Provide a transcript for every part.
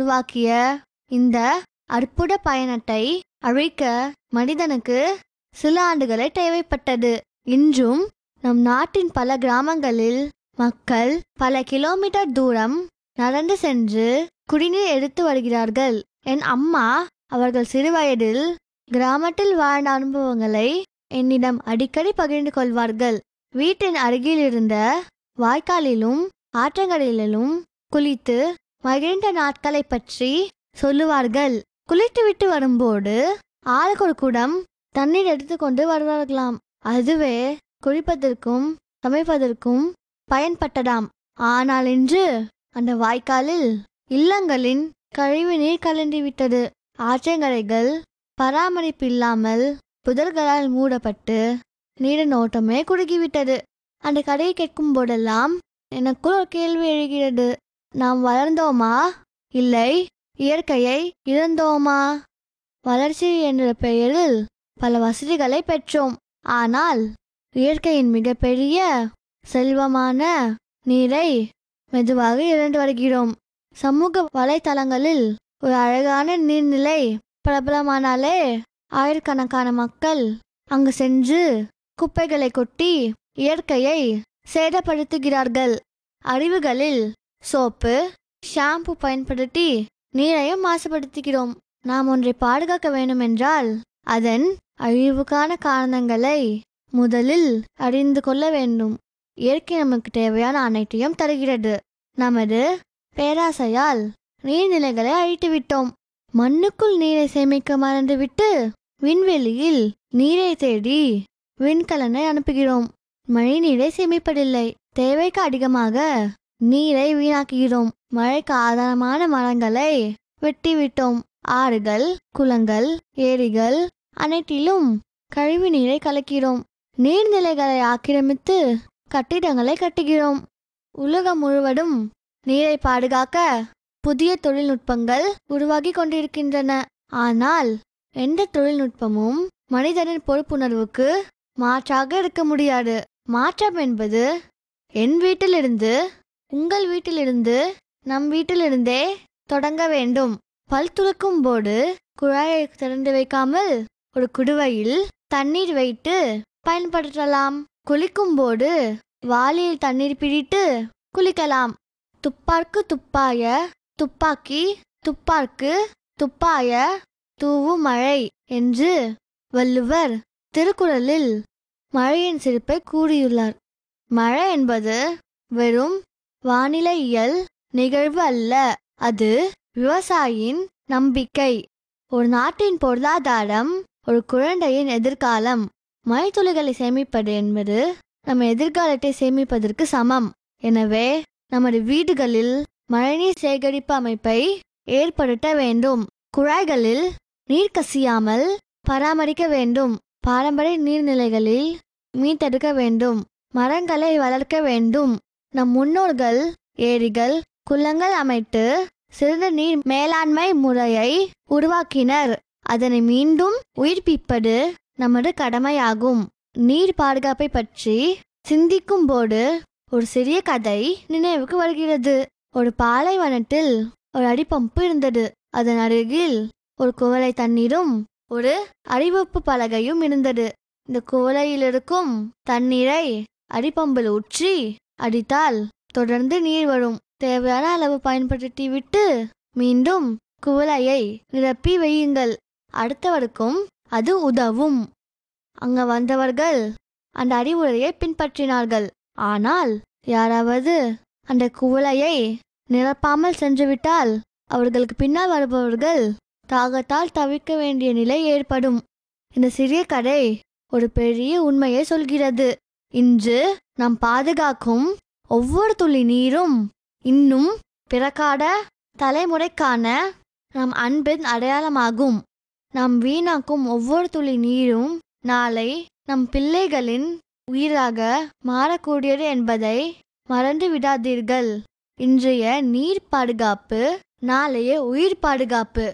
உருவாக்கிய இந்த அற்புத பயணத்தை அழிக்க மனிதனுக்கு சில ஆண்டுகளே தேவைப்பட்டது இன்றும் நம் நாட்டின் பல கிராமங்களில் மக்கள் பல கிலோமீட்டர் தூரம் நடந்து சென்று குடிநீர் எடுத்து வருகிறார்கள் என் அம்மா அவர்கள் சிறுவயதில் கிராமத்தில் வாழ்ந்த அனுபவங்களை என்னிடம் அடிக்கடி பகிர்ந்து கொள்வார்கள் வீட்டின் அருகில் இருந்த வாய்க்காலிலும் ஆற்றங்கரையிலும் குளித்து மகிழ்ந்த நாட்களை பற்றி சொல்லுவார்கள் குளித்துவிட்டு வரும்போது ஆளுக்கு ஒரு குடம் தண்ணீர் எடுத்துக்கொண்டு வருவார்களாம் அதுவே குளிப்பதற்கும் சமைப்பதற்கும் பயன்பட்டதாம் ஆனால் இன்று அந்த வாய்க்காலில் இல்லங்களின் கழிவுநீர் கலந்துவிட்டது ஆற்றங்கரைகள் பராமரிப்பு இல்லாமல் புதர்களால் மூடப்பட்டு நீரின் ஓட்டமே குறுகிவிட்டது அந்த கதையை கேட்கும் போதெல்லாம் எனக்குள் ஒரு கேள்வி எழுகிறது நாம் வளர்ந்தோமா இல்லை இயற்கையை இழந்தோமா வளர்ச்சி என்ற பெயரில் பல வசதிகளை பெற்றோம் ஆனால் இயற்கையின் மிகப்பெரிய செல்வமான நீரை மெதுவாக இழந்து வருகிறோம் சமூக வலைத்தளங்களில் ஒரு அழகான நீர்நிலை பிரபலமானாலே ஆயிரக்கணக்கான மக்கள் அங்கு சென்று குப்பைகளை கொட்டி இயற்கையை சேதப்படுத்துகிறார்கள் அறிவுகளில் சோப்பு ஷாம்பு பயன்படுத்தி நீரையும் மாசுபடுத்துகிறோம் நாம் ஒன்றை பாதுகாக்க வேண்டுமென்றால் அதன் அழிவுக்கான காரணங்களை முதலில் அறிந்து கொள்ள வேண்டும் இயற்கை நமக்கு தேவையான அனைத்தையும் தருகிறது நமது பேராசையால் நீர்நிலைகளை அழித்துவிட்டோம் மண்ணுக்குள் நீரை சேமிக்க மறந்துவிட்டு விண்வெளியில் நீரை தேடி விண்கலனை அனுப்புகிறோம் மழை நீரை சேமிப்பதில்லை தேவைக்கு அதிகமாக நீரை வீணாக்குகிறோம் மழைக்கு ஆதாரமான மரங்களை வெட்டிவிட்டோம் ஆறுகள் குளங்கள் ஏரிகள் அனைத்திலும் கழிவு நீரை கலக்கிறோம் நீர்நிலைகளை ஆக்கிரமித்து கட்டிடங்களை கட்டுகிறோம் உலகம் முழுவதும் நீரை பாதுகாக்க புதிய தொழில்நுட்பங்கள் உருவாகி கொண்டிருக்கின்றன ஆனால் எந்த தொழில்நுட்பமும் மனிதனின் பொறுப்புணர்வுக்கு மாற்றாக இருக்க முடியாது மாற்றம் என்பது என் வீட்டிலிருந்து உங்கள் வீட்டிலிருந்து நம் வீட்டிலிருந்தே தொடங்க வேண்டும் பல் துலக்கும் போது குழாயை திறந்து வைக்காமல் ஒரு குடுவையில் தண்ணீர் வைத்து பயன்படுத்தலாம் குளிக்கும் போது வாளியில் தண்ணீர் பிடித்து குளிக்கலாம் துப்பார்க்கு துப்பாய துப்பாக்கி துப்பார்க்கு துப்பாய தூவு மழை என்று வள்ளுவர் திருக்குறளில் மழையின் சிறப்பை கூறியுள்ளார் மழை என்பது வெறும் வானிலையியல் நிகழ்வு அல்ல அது விவசாயியின் நம்பிக்கை ஒரு நாட்டின் பொருளாதாரம் ஒரு குழந்தையின் எதிர்காலம் மழைத்துளிகளை சேமிப்பது என்பது நம்ம எதிர்காலத்தை சேமிப்பதற்கு சமம் எனவே நமது வீடுகளில் மழைநீர் சேகரிப்பு அமைப்பை ஏற்படுத்த வேண்டும் குழாய்களில் நீர் கசியாமல் பராமரிக்க வேண்டும் பாரம்பரிய நீர்நிலைகளில் மீட்டெடுக்க வேண்டும் மரங்களை வளர்க்க வேண்டும் நம் முன்னோர்கள் ஏரிகள் குளங்கள் அமைத்து சிறந்த நீர் மேலாண்மை முறையை உருவாக்கினர் அதனை மீண்டும் உயிர்ப்பிப்பது நமது கடமையாகும் நீர் பாதுகாப்பை பற்றி சிந்திக்கும் போது ஒரு சிறிய கதை நினைவுக்கு வருகிறது ஒரு பாலைவனத்தில் ஒரு அடிப்பம்பு இருந்தது அதன் அருகில் ஒரு குவளை தண்ணீரும் ஒரு அறிவிப்பு பலகையும் இருந்தது இந்த குவளையில் இருக்கும் தண்ணீரை அடிப்பம்பில் ஊற்றி அடித்தால் தொடர்ந்து நீர் வரும் தேவையான அளவு பயன்படுத்தி விட்டு மீண்டும் குவளையை நிரப்பி வையுங்கள் அடுத்தவருக்கும் அது உதவும் அங்க வந்தவர்கள் அந்த அறிவுரையை பின்பற்றினார்கள் ஆனால் யாராவது அந்த குவளையை நிரப்பாமல் சென்றுவிட்டால் அவர்களுக்கு பின்னால் வருபவர்கள் தாகத்தால் தவிர்க்க வேண்டிய நிலை ஏற்படும் இந்த சிறிய கதை ஒரு பெரிய உண்மையை சொல்கிறது இன்று நாம் பாதுகாக்கும் ஒவ்வொரு துளி நீரும் இன்னும் பிறக்காத தலைமுறைக்கான நம் அன்பின் அடையாளமாகும் நாம் வீணாக்கும் ஒவ்வொரு துளி நீரும் நாளை நம் பிள்ளைகளின் உயிராக மாறக்கூடியது என்பதை மறந்து விடாதீர்கள் இன்றைய நீர் பாதுகாப்பு நாளைய உயிர் பாதுகாப்பு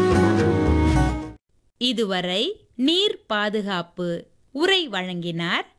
இதுவரை நீர் பாதுகாப்பு உரை வழங்கினார்